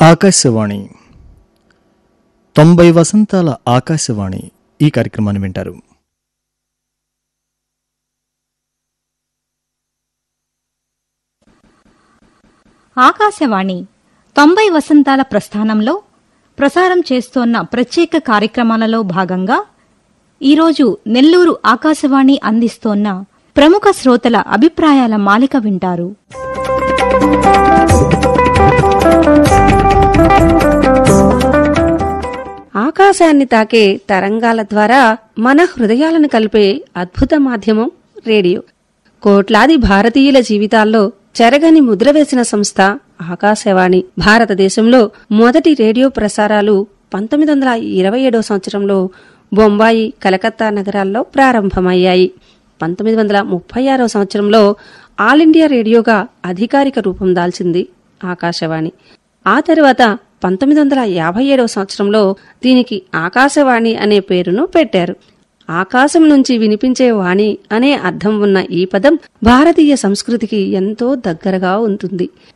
ఆకాశవాణి తొంభై వసంతాల ఆకాశవాణి ఈ కార్యక్రమాన్ని వింటారు ఆకాశవాణి తొంభై వసంతాల ప్రస్థానంలో ప్రసారం చేస్తోన్న ప్రత్యేక కార్యక్రమాలలో భాగంగా ఈరోజు నెల్లూరు ఆకాశవాణి అందిస్తోన్న ప్రముఖ శ్రోతల అభిప్రాయాల మాలిక వింటారు ఆకాశాన్ని తాకే తరంగాల ద్వారా మన హృదయాలను కలిపే అద్భుత మాధ్యమం రేడియో కోట్లాది భారతీయుల జీవితాల్లో చెరగని ముద్ర వేసిన సంస్థ ఆకాశవాణి భారతదేశంలో మొదటి రేడియో ప్రసారాలు పంతొమ్మిది వందల ఇరవై ఏడో సంవత్సరంలో బొంబాయి కలకత్తా నగరాల్లో ప్రారంభమయ్యాయి పంతొమ్మిది వందల ముప్పై ఆరో సంవత్సరంలో ఆల్ ఇండియా రేడియోగా అధికారిక రూపం దాల్చింది ఆకాశవాణి ఆ తర్వాత పంతొమ్మిది వందల యాభై ఏడవ సంవత్సరంలో దీనికి ఆకాశవాణి అనే పేరును పెట్టారు ఆకాశం నుంచి వినిపించే వాణి అనే అర్థం ఉన్న ఈ పదం భారతీయ సంస్కృతికి ఎంతో దగ్గరగా ఉంటుంది